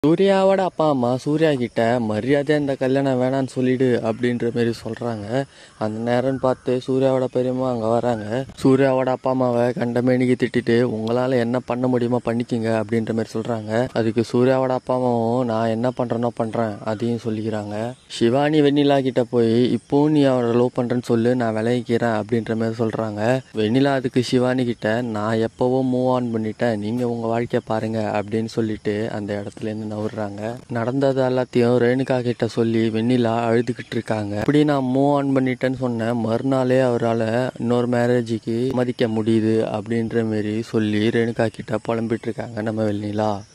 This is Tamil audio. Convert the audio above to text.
சூர்யாவோட அப்பா அம்மா சூர்யா கிட்ட மரியாதை இந்த கல்யாணம் வேணான்னு சொல்லிடு அப்படின்ற மாதிரி சொல்றாங்க அந்த நேரம் பார்த்து சூர்யாவோட பெரியம்மா அங்க வராங்க சூர்யாவோட அப்பா அம்மாவை கண்டமேனிக்கு திட்டிட்டு உங்களால என்ன பண்ண முடியுமோ பண்ணிக்கிங்க அப்படின்ற மாதிரி சொல்றாங்க அதுக்கு சூர்யாவோட அப்பா அம்மாவும் நான் என்ன பண்றேனோ பண்றேன் அதையும் சொல்லிக்கிறாங்க சிவானி வெண்ணிலா கிட்ட போய் இப்போவும் நீ அவரை லவ் பண்றேன்னு சொல்லு நான் விளைவிக்கிறேன் அப்படின்ற மாதிரி சொல்றாங்க வெண்ணிலா அதுக்கு சிவானி கிட்ட நான் எப்பவோ மூவ் ஆன் பண்ணிட்டேன் நீங்க உங்க வாழ்க்கைய பாருங்க அப்படின்னு சொல்லிட்டு அந்த இடத்துல இருந்து நவுறாங்க நடந்தது எல்லாத்தையும் ரேணுகா கிட்ட சொல்லி வெண்ணிலா அழுதுகிட்டு இருக்காங்க இப்படி நான் மூவ் ஆன் பண்ணிட்டேன்னு சொன்னேன் மறுநாளே அவரால் இன்னொரு மேரேஜுக்கு மதிக்க முடியுது அப்படின்ற மாரி சொல்லி ரேணுகா கிட்ட புலம்பிட்டு இருக்காங்க நம்ம வெண்ணிலா